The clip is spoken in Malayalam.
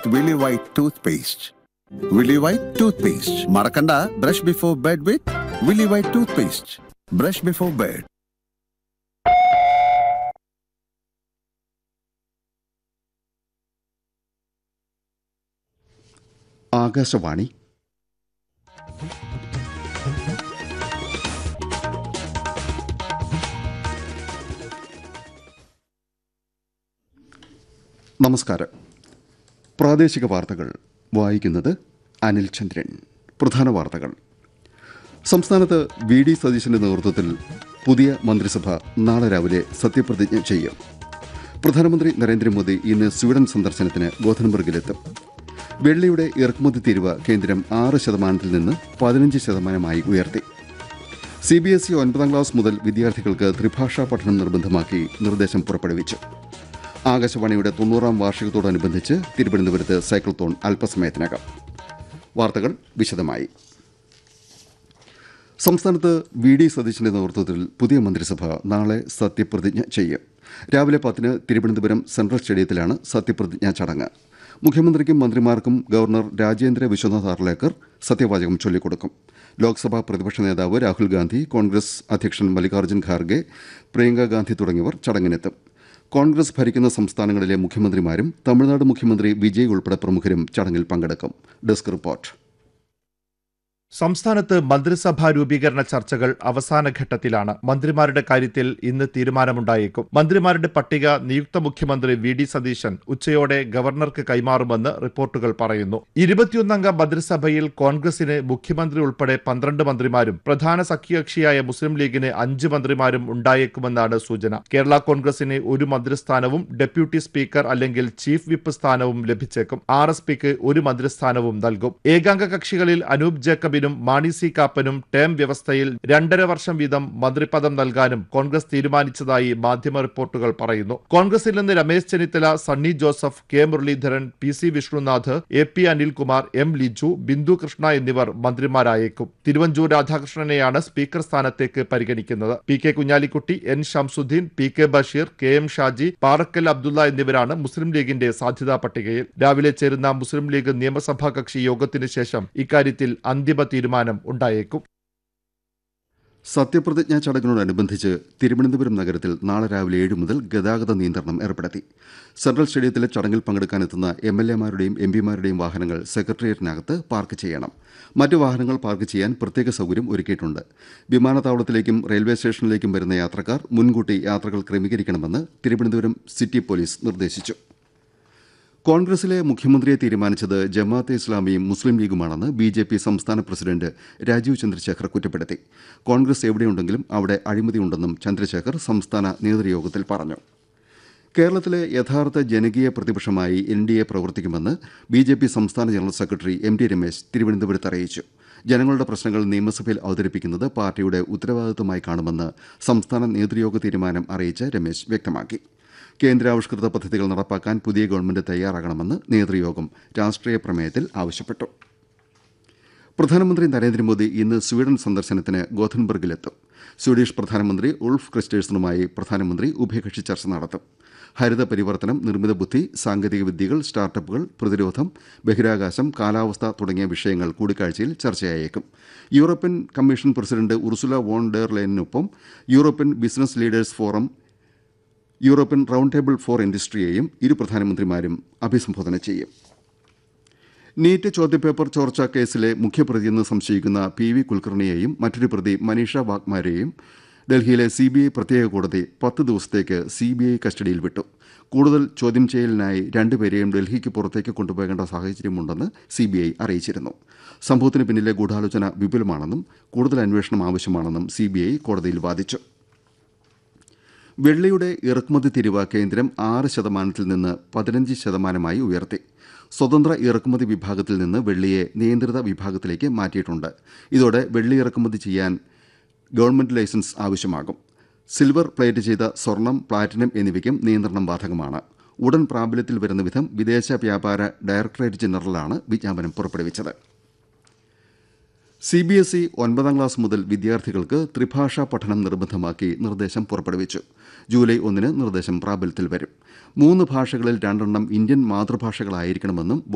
Willy White toothpaste. Willy White toothpaste. Marakanda, brush before bed with Willy White toothpaste. Brush before bed. Akashvani നമസ്കാരം പ്രാദേശിക വാർത്തകൾ വായിക്കുന്നത് അനിൽ ചന്ദ്രൻ പ്രധാന വാർത്തകൾ സംസ്ഥാനത്ത് വി ഡി സതീശന്റെ നേതൃത്വത്തിൽ പുതിയ മന്ത്രിസഭ നാളെ രാവിലെ സത്യപ്രതിജ്ഞ ചെയ്യും പ്രധാനമന്ത്രി നരേന്ദ്രമോദി ഇന്ന് സ്വീഡൻ സന്ദർശനത്തിന് ഗോഥൻബർഗിലെത്തും വെള്ളിയുടെ ഇറക്കുമതി തീരുവ കേന്ദ്രം ആറ് ശതമാനത്തിൽ നിന്ന് പതിനഞ്ച് ശതമാനമായി ഉയർത്തി സി ബി എസ് ഇ ഒൻപതാം ക്ലാസ് മുതൽ വിദ്യാർത്ഥികൾക്ക് ത്രിഭാഷാ പഠനം നിർബന്ധമാക്കി നിർദ്ദേശം പുറപ്പെടുവിച്ചു ആകാശവാണിയുടെ തൊണ്ണൂറാം വാർഷികത്തോടനുബന്ധിച്ച് തിരുവനന്തപുരത്ത് സൈക്കിൾത്തോൺ അല്പസമയത്തിനകം വാർത്തകൾ വിശദമായി സംസ്ഥാനത്ത് വി ഡി സതീശന്റെ നേതൃത്വത്തിൽ പുതിയ മന്ത്രിസഭ നാളെ സത്യപ്രതിജ്ഞ ചെയ്യും രാവിലെ പത്തിന് തിരുവനന്തപുരം സെൻട്രൽ സ്റ്റേഡിയത്തിലാണ് സത്യപ്രതിജ്ഞാ ചടങ്ങ് മുഖ്യമന്ത്രിക്കും മന്ത്രിമാർക്കും ഗവർണർ രാജേന്ദ്ര വിശ്വനാഥ് ആർലേക്കർ സത്യവാചകം ചൊല്ലിക്കൊടുക്കും ലോക്സഭാ പ്രതിപക്ഷ നേതാവ് രാഹുൽ ഗാന്ധി കോൺഗ്രസ് അധ്യക്ഷൻ മല്ലികാർജ്ജുൻ ഖാർഗെ പ്രിയങ്ക ഗാന്ധി തുടങ്ങിയവർ ചടങ്ങിനെത്തും കോൺഗ്രസ് ഭരിക്കുന്ന സംസ്ഥാനങ്ങളിലെ മുഖ്യമന്ത്രിമാരും തമിഴ്നാട് മുഖ്യമന്ത്രി വിജയ് ഉൾപ്പെടെ പ്രമുഖരും ചടങ്ങിൽ പങ്കെടുക്കും ഡെസ്ക് റിപ്പോർട്ട് സംസ്ഥാനത്ത് മന്ത്രിസഭാ രൂപീകരണ ചർച്ചകൾ അവസാന ഘട്ടത്തിലാണ് മന്ത്രിമാരുടെ കാര്യത്തിൽ ഇന്ന് തീരുമാനമുണ്ടായേക്കും മന്ത്രിമാരുടെ പട്ടിക നിയുക്ത മുഖ്യമന്ത്രി വി ഡി സതീശൻ ഉച്ചയോടെ ഗവർണർക്ക് കൈമാറുമെന്ന് റിപ്പോർട്ടുകൾ പറയുന്നു ഇരുപത്തിയൊന്നംഗ മന്ത്രിസഭയിൽ കോൺഗ്രസിന് മുഖ്യമന്ത്രി ഉൾപ്പെടെ പന്ത്രണ്ട് മന്ത്രിമാരും പ്രധാന സഖ്യകക്ഷിയായ മുസ്ലിം ലീഗിന് അഞ്ച് മന്ത്രിമാരും ഉണ്ടായേക്കുമെന്നാണ് സൂചന കേരള കോൺഗ്രസിന് ഒരു മന്ത്രിസ്ഥാനവും ഡെപ്യൂട്ടി സ്പീക്കർ അല്ലെങ്കിൽ ചീഫ് വിപ്പ് സ്ഥാനവും ലഭിച്ചേക്കും ആർ എസ് പിക്ക് ഒരു മന്ത്രിസ്ഥാനവും നൽകും ഏകാംഗ കക്ഷികളിൽ അനൂപ് ജേക്കബിനും മാണി സി കാപ്പനും ടേം വ്യവസ്ഥയിൽ രണ്ടര വർഷം വീതം മന്ത്രിപദം നൽകാനും കോൺഗ്രസ് തീരുമാനിച്ചതായി മാധ്യമ റിപ്പോർട്ടുകൾ പറയുന്നു കോൺഗ്രസിൽ നിന്ന് Ramesh Chennithala Sunny Joseph K Muraleedharan P C Vishnunath A P Anilkumar M Liju Bindu Krishna എന്നിവർ മന്ത്രിമാരായേക്കും തിരുവഞ്ചൂർ രാധാകൃഷ്ണനെയാണ് സ്പീക്കർ സ്ഥാനത്തേക്ക് പരിഗണിക്കുന്നത് P K Kunhalikutty N Shamsuddin P K Basheer K M Shaji Parakkal Abdullah എന്നിവരാണ് മുസ്ലിം ലീഗിന്റെ സാധ്യതാ പട്ടികയിൽ രാവിലെ ചേരുന്ന മുസ്ലിം ലീഗ് നിയമസഭാ കക്ഷി യോഗത്തിന് ശേഷം ഇക്കാര്യത്തിൽ അന്തിമ തീരുമാനം ഉണ്ടായേക്കും സത്യപ്രതിജ്ഞാ ചടങ്ങിനോടനുബന്ധിച്ച് തിരുവനന്തപുരം നഗരത്തിൽ നാളെ രാവിലെ ഏഴ് മുതൽ ഗതാഗത നിയന്ത്രണം ഏർപ്പെടുത്തി സെൻട്രൽ സ്റ്റേഡിയത്തിലെ ചടങ്ങിൽ പങ്കെടുക്കാനെത്തുന്ന എം എൽ എമാരുടെയും എം പിമാരുടെയും വാഹനങ്ങൾ സെക്രട്ടേറിയറ്റിനകത്ത് പാർക്ക് ചെയ്യണം മറ്റു വാഹനങ്ങൾ പാർക്ക് ചെയ്യാൻ പ്രത്യേക സൗകര്യം ഒരുക്കിയിട്ടുണ്ട് വിമാനത്താവളത്തിലേക്കും റെയിൽവേ സ്റ്റേഷനിലേക്കും വരുന്ന യാത്രക്കാർ മുൻകൂട്ടി യാത്രകൾ ക്രമീകരിക്കണമെന്ന് തിരുവനന്തപുരം സിറ്റി പോലീസ് നിർദ്ദേശിച്ചു കോൺഗ്രസിലെ മുഖ്യമന്ത്രിയെ തീരുമാനിച്ചത് ജമാഅത്തെ ഇസ്ലാമിയും മുസ്ലിം ലീഗുമാണെന്ന് ബി ജെ പി സംസ്ഥാന പ്രസിഡന്റ് രാജീവ് ചന്ദ്രശേഖർ കുറ്റപ്പെടുത്തി കോൺഗ്രസ് എവിടെയുണ്ടെങ്കിലും അവിടെ അഴിമതിയുണ്ടെന്നും ചന്ദ്രശേഖർ സംസ്ഥാന നേതൃയോഗത്തിൽ പറഞ്ഞു കേരളത്തിലെ യഥാർത്ഥ ജനകീയ പ്രതിപക്ഷമായി എൻ ഡി എ പ്രവർത്തിക്കുമെന്ന് ബി ജെ പി സംസ്ഥാന general secretary M T Ramesh തിരുവനന്തപുരത്ത് അറിയിച്ചു ജനങ്ങളുടെ പ്രശ്നങ്ങൾ നിയമസഭയിൽ അവതരിപ്പിക്കുന്നത് പാർട്ടിയുടെ ഉത്തരവാദിത്തമായി കാണുമെന്ന് സംസ്ഥാന നേതൃയോഗ തീരുമാനം അറിയിച്ച രമേശ് വ്യക്തമാക്കി കേന്ദ്രാവിഷ്കൃത പദ്ധതികൾ നടപ്പാക്കാൻ പുതിയ ഗവൺമെന്റ് തയ്യാറാകണമെന്ന് നേതൃയോഗം രാഷ്ട്രീയ പ്രമേയത്തിൽ ആവശ്യപ്പെട്ടു പ്രധാനമന്ത്രി നരേന്ദ്രമോദി ഇന്ന് സ്വീഡൻ സന്ദർശനത്തിന് ഗോഥൻബർഗിലെത്തും സ്വീഡിഷ് പ്രധാനമന്ത്രി ഉൾഫ് ക്രിസ്റ്റേഴ്സണുമായി പ്രധാനമന്ത്രി ഉഭയകക്ഷി ചർച്ച നടത്തും ഹരിത പരിവർത്തനം നിർമ്മിത ബുദ്ധി സാങ്കേതിക വിദ്യകൾ സ്റ്റാർട്ടപ്പുകൾ പ്രതിരോധം ബഹിരാകാശം കാലാവസ്ഥ തുടങ്ങിയ വിഷയങ്ങൾ കൂടിക്കാഴ്ചയിൽ ചർച്ചയായേക്കും European commission president Ursula von der ലൈനിനൊപ്പം European business leaders forum European round table for ഇൻഡസ്ട്രിയെയും ഇരു പ്രധാനമന്ത്രിമാരും അഭിസംബോധന ചെയ്യും നീറ്റ് ചോദ്യപേപ്പർ ചോർച്ച കേസിലെ മുഖ്യപ്രതിയെന്ന് സംശയിക്കുന്ന പി വി കുൽക്കർണിയെയും മറ്റൊരു പ്രതി മനീഷ വാഗ്മാരെയും ഡൽഹിയിലെ സി ബി ഐ പ്രത്യേക കോടതി പത്ത് ദിവസത്തേക്ക് സി ബി ഐ കസ്റ്റഡിയിൽ വിട്ടു കൂടുതൽ ചോദ്യം ചെയ്യലിനായി രണ്ടുപേരെയും ഡൽഹിക്ക് പുറത്തേക്ക് കൊണ്ടുപോകേണ്ട സാഹചര്യമുണ്ടെന്ന് സി ബി ഐ അറിയിച്ചിരുന്നു സംഭവത്തിന് പിന്നിലെ ഗൂഢാലോചന വിപുലമാണെന്നും കൂടുതൽ അന്വേഷണം ആവശ്യമാണെന്നും സി ബി ഐ കോടതിയിൽ വാദിച്ചു വെള്ളിയുടെ ഇറക്കുമതി തീരുവ കേന്ദ്രം ആറ് ശതമാനത്തിൽ നിന്ന് പതിനഞ്ച് ശതമാനമായി ഉയർത്തി സ്വതന്ത്ര ഇറക്കുമതി വിഭാഗത്തിൽ നിന്ന് വെള്ളിയെ നിയന്ത്രിത വിഭാഗത്തിലേക്ക് മാറ്റിയിട്ടുണ്ട് ഇതോടെ വെള്ളി ഇറക്കുമതി ചെയ്യാൻ ഗവൺമെന്റ് ലൈസൻസ് ആവശ്യമാകും സിൽവർ പ്ലേറ്റ് ചെയ്ത സ്വർണം പ്ലാറ്റിനം എന്നിവയ്ക്കും നിയന്ത്രണം ബാധകമാണ് ഉടൻ പ്രാബല്യത്തിൽ വരുന്ന വിധം വിദേശ വ്യാപാര ഡയറക്ടറേറ്റ് ജനറലാണ് വിജ്ഞാപനം പുറപ്പെടുവിച്ചത് സി ബി എസ് ഇ ഒൻപതാം ക്ലാസ് മുതൽ വിദ്യാർത്ഥികൾക്ക് ത്രിഭാഷാ പഠനം നിർബന്ധമാക്കി നിർദ്ദേശം പുറപ്പെടുവിച്ചു ജൂലൈ ഒന്നിന് നിർദ്ദേശം പ്രാബല്യത്തിൽ വരും മൂന്ന് ഭാഷകളിൽ രണ്ടെണ്ണം ഇന്ത്യൻ മാതൃഭാഷകളായിരിക്കണമെന്നും